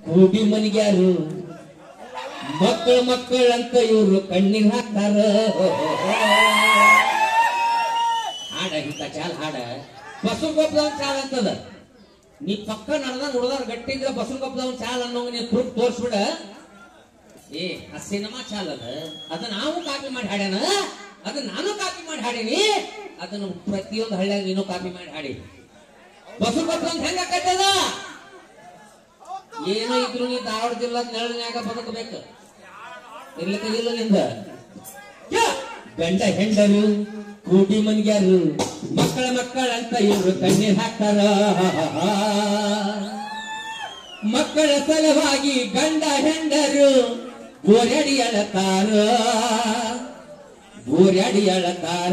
ಕೂಡಿ ಮನಿಗ್ಯಾರು ಮಕ್ಕಳು ಮಕ್ಕಳಂತ ಇವ್ರು ಕಣ್ಣಿಗೆ ಹಾಕ್ತಾರ ಹಾಡ ಇಂತ ಚಾಲ್ ಹಾಡ ಬಸವಗೊಪ್ಪದವನ್ ಚಾಲ್ ಅಂತದ ನೀ ಪಕ್ಕ ನಡೆದ ನೋಡ್ದಾರ ಗಟ್ಟಿದ್ರ ಬಸವಗೊಪ್ಪದವನ್ ಚಾಲ್ ಅನ್ನೋ ನೀ ಪ್ರೂಫ್ ತೋರ್ಸ್ಬಿಡ ಏ ಆ ಸಿನಿಮಾ ಚಾಲ್ ಅದ ಅದ ನಾವು ಕಾಪಿ ಮಾಡಿ ಹಾಡ್ಯಾನ ಅದ ನಾನು ಕಾಪಿ ಮಾಡಿ ಹಾಡೀನಿ ಅದನ್ನ ಪ್ರತಿಯೊಂದು ಹಳ್ಳಿಯಾಗ ನೀನು ಕಾಪಿ ಮಾಡಿ ಹಾಡಿ ಬಸವಗೊಪ್ಪದವನ್ ಹೆಂಗ ಆಕೈತದ ಏನೋ ಇದ್ರು ನೀ ಧಾರವಾಡ ಜಿಲ್ಲಾ ನೆರಳಿನ್ಯಾಗ ಬದುಕಬೇಕು ಇರ್ಲಿಕ್ಕೆ ಇಲ್ಲ ನಿಂದ ಯಾ! ಗಂಡ ಹೆಂಡರು ಕೂಡಿ ಮನ್ಗ್ಯಾರು ಮಕ್ಕಳ ಮಕ್ಕಳ ಅಂತ ಇವ್ರು ಕಣ್ಣೀರ್ ಹಾಕ್ತಾರ ಮಕ್ಕಳ ಸಲುವಾಗಿ ಗಂಡ ಹೆಂಡರು ಗೋರ್ಯಾಡಿ ಅಳತಾರ ಗೋರ್ಯಾಡಿ ಅಳತಾರ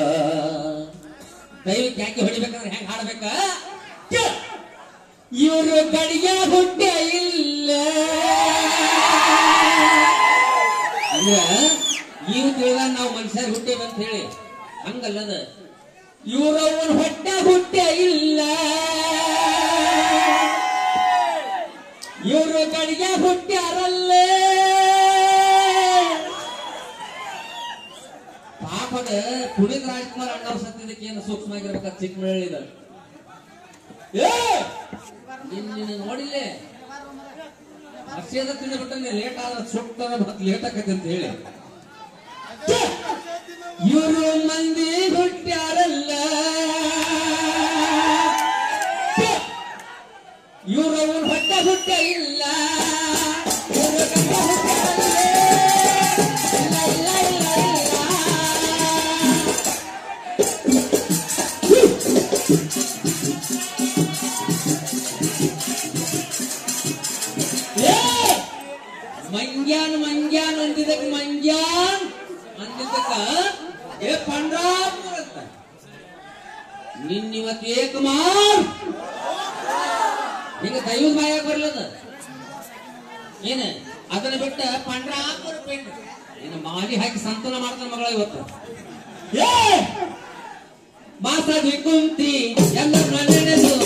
ದೈವಕ್ಕೆ ಯಾಕೆ ಹೊಡಿಬೇಕಂದ್ರೆ ಹೆಂಗ್ ಹಾಡ್ಬೇಕ ಯಾ! ಇವರು ಗಡಿಗೆ ಹುಟ್ಟೆ ಇಲ್ಲ ಅಂದ್ರೆ ಇವ್ ತಿಳಿದ ನಾವು ಮನುಷ್ಯರು ಹುಟ್ಟೇವೆ ಅಂತ ಹೇಳಿ ಹಂಗಲ್ಲದ ಇವ್ರವ್ರ ಹೊಟ್ಟೆ ಹುಟ್ಟೆ ಇಲ್ಲ ಇವರು ಗಡಿಗೆ ಹುಟ್ಟ್ಯಾರಲ್ಲ ಪಾಪದ ಪುನೀತ್ ರಾಜ್ಕುಮಾರ್ ಅಣ್ಣವ್ರ ಸತ್ತಿದ್ದಕ್ಕೆ ಏನು ಸೂಕ್ಷ್ಮ ಆಗಿರ್ಬೇಕ ಚಿಕ್ಕ ಹೇಳಿದ ಏ ನಿನ್ ನಿನ್ನ ನೋಡಿಲ್ಲೇ ಅಕ್ಷಯದ ತಿಂದ್ಬಿಟ್ಟಂಗೆ ಲೇಟ್ ಆದ್ರೆ ಸುಟ್ಟದ ಮತ್ತೆ ಲೇಟ್ ಆಕೈತೆ ಅಂತ ಹೇಳಿ ಇವರು ಮಂದಿ ಹುಟ್ಟ್ಯಾರಲ್ಲ ಇವರು ಅವ್ರ ಹೊಟ್ಟೆ ಹುಟ್ಟೆ ಇಲ್ಲ ಇವ್ರ ಗಂಡ ಹುಟ್ಟ್ಯಾರಲ್ಲ. ಇಲ್ಲ, ಇಲ್ಲ, ಇಲ್ಲ, ಇಲ್ಲ. ಏ! ಮಂಗ್ಯಾನ್ ಮಂಗ್ಯಾನ್ ಅಂದಿದ್ದಕ್ಕೆ ಮಂಗ್ಯಾನ್ ಅಂದಿದ್ದಕ್ಕ ಏ ಪಂಡ್ರಾಪುರ ಅಂತ ನಿನ್ನಿವತ್ ಏಕಮಾರ್ ಹಿಂಗ ದೈವದ ಬಾಯಾಗ ಬರ್ಲದ ಏನ ಅದನ್ನ ಬಿಟ್ಟ ಪಂಡ್ರಾಪುರ ಪಿಂಡ್ ಇನ್ನು ಮಾಲಿ ಹಾಕಿ ಸಂತನ ಮಾಡ್ತಾನ ಮಗಳ ಇವತ್ತು ಏ ಮಾತಾಡಿ ಕುಂತಿ ಎಲ್ಲ ನೆನೆದು